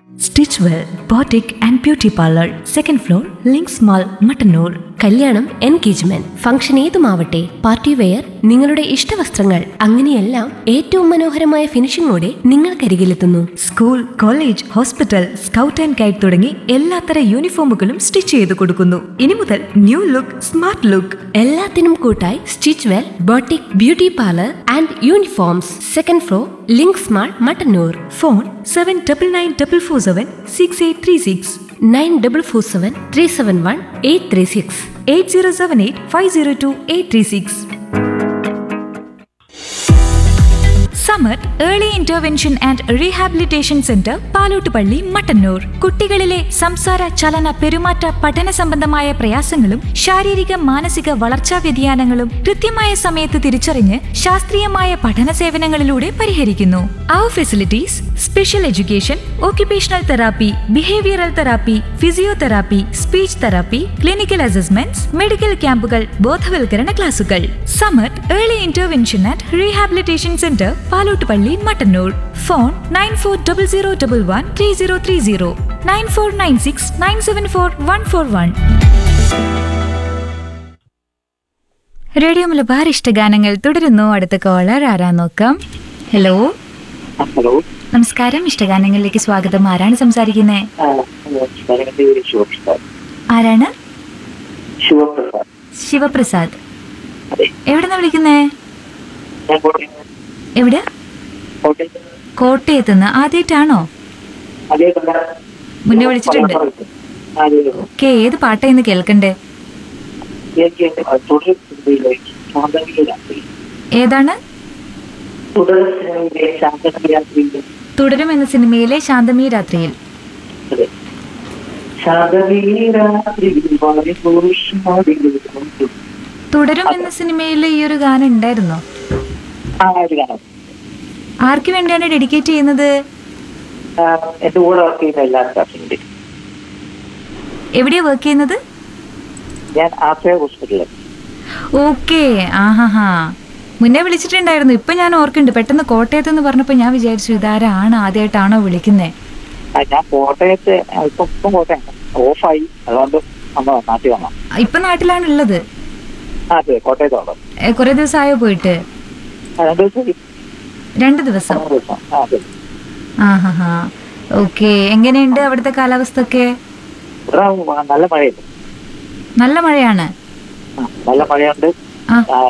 Stitch well boutique and beauty parlour second floor links mall Mattannur കല്യാണം engagement function ഏതുമാവട്ടെ party wear നിങ്ങളുടെ ഇഷ്ടവസ്ത്രങ്ങൾ അങ്ങനെയെല്ലാം ഏറ്റവും മനോഹരമായ ഫിനിഷിംഗോടെ നിങ്ങൾക്കരികിലെത്തുന്നു school college hospital scout and guide തുടങ്ങി എല്ലാത്തര യൂണിഫോമുകളും സ്റ്റിച്ച് ചെയ്ത് കൊടുക്കുന്നു ഇനി മുതൽ ന്യൂ ലുക്ക് സ്മാർട്ട് ലുക്ക് എല്ലാത്തിനും കൂട്ടായി stitch well boutique beauty parlour and uniforms second floor links mall Mattannur phone seven double nine double four seven six eight three six nine double four seven three seven one eight three six eight zero seven eight five zero two eight three six summer early intervention and rehabilitation centre Palottupalli Mattannur കുട്ടികളിലെ സംസാര ചലന പെരുമാറ്റ പഠന സംബന്ധമായ പ്രയാസങ്ങളും ശാരീരിക മാനസിക വളർച്ചാ വ്യതിയാനങ്ങളും കൃത്യമായ സമയത്ത് തിരിച്ചറിഞ്ഞ് ശാസ്ത്രീയമായ പഠന സേവനങ്ങളിലൂടെ പരിഹരിക്കുന്നു അവർ facilities special education occupational therapy behavioural therapy physiotherapy speech therapy clinical assessments medical ക്യാമ്പുകൾ ബോധവൽക്കരണ ക്ലാസുകൾ summer early intervention and rehabilitation centre Palottupalli Mattannur phone nine four double zero double one three zero three zero nine four nine six nine seven four one four one radio Malabar ഇഷ്ടഗാനങ്ങൾ തുടരുന്നു അടുത്ത collar ആരാ നോക്കാം hello hello നമസ്കാരം ഇഷ്ടഗാനങ്ങളിലേക്ക് സ്വാഗതം ആരാണ് സംസാരിക്കുന്നത് ആ, എൻ്റെ പേര് ശിവപ്രസാദ് ആരാണ് ശിവപ്രസാദ് ശിവപ്രസാദ് അതെ എവിടെ നിന്ന് വിളിക്കുന്നേ ഞാൻ കോട്ടയം എവിടെ കോട്ടയത്ത് കോട്ടയത്ത് നിന്ന് ആദ്യമായിട്ടാണോ അതേ കണ്ട മുന്നേ വിളിച്ചിട്ടുണ്ട്. അതെ ഓക്കെ ഏത് പാട്ടാ ഇന്ന് കേൾക്കണ്ടേ എനിക്ക് തുടർ സിനിമയിലെ ശാന്തമിക രാത്രി ഏതാണ് തുടർ സിനിമയിലെ ശാന്തമിക രാത്രിയിലെ തുടരും എന്ന സിനിമയിലെ ശാന്തമീ രാത്രിയിൽ അതെ ശാന്തമിക രാത്രിയിൽ വളരെ പുരുഷന്മാരുടെ തുടരും എന്ന സിനിമയിൽ ഈ ഒരു ഗാനം ഉണ്ടായിരുന്നോ ആ ഒരു ഗാനം ആർക്ക് വേണ്ടിയാണ് ഡെഡിക്കേറ്റ് ചെയ്യുന്നത് ആ, എന്റെ കൂടെ വർക്ക് ചെയ്യുന്ന എല്ലാ സ്റ്റാഫിന്റെ എവിടെയാ വർക്ക് ചെയ്യുന്നത് ഞാൻ ആശ്രയ ഹോസ്പിറ്റലിൽ ഓക്കെ ആഹാ മുന്നേ വിളിച്ചിട്ടുണ്ടായിരുന്നു ഇപ്പൊ ഞാൻ ഓർക്കുന്നുണ്ട് പെട്ടെന്ന് കോട്ടയത്ത് എന്ന് പറഞ്ഞപ്പോ ഞാൻ വിചാരിച്ചു ഇതാരാണ് ആദ്യമായിട്ടാണോ വിളിക്കുന്നേ ആ, ഞാൻ കോട്ടയത്ത് ആ, ഇപ്പം ഇപ്പം കോട്ടയം ഓഫായി അതുകൊണ്ട് വന്നതാ നാട്ടിൽ വന്നോ ഇപ്പൊ നാട്ടിലാണ് ഉള്ളത് ആ അതെ കോട്ടയത്തോളം ഏ, കുറെ ദിവസമായോ പോയിട്ട് രണ്ടു ദിവസം രണ്ട് ദിവസം മൂന്ന് ദിവസം ആ അതെ ആഹാ ഓക്കെ എങ്ങനെയുണ്ട് അവിടുത്തെ കാലാവസ്ഥ ഒക്കെ ഇവിടെ നല്ല മഴയുണ്ട് നല്ല മഴയാണ് ആ, നല്ല മഴയുണ്ട് ആ ആ,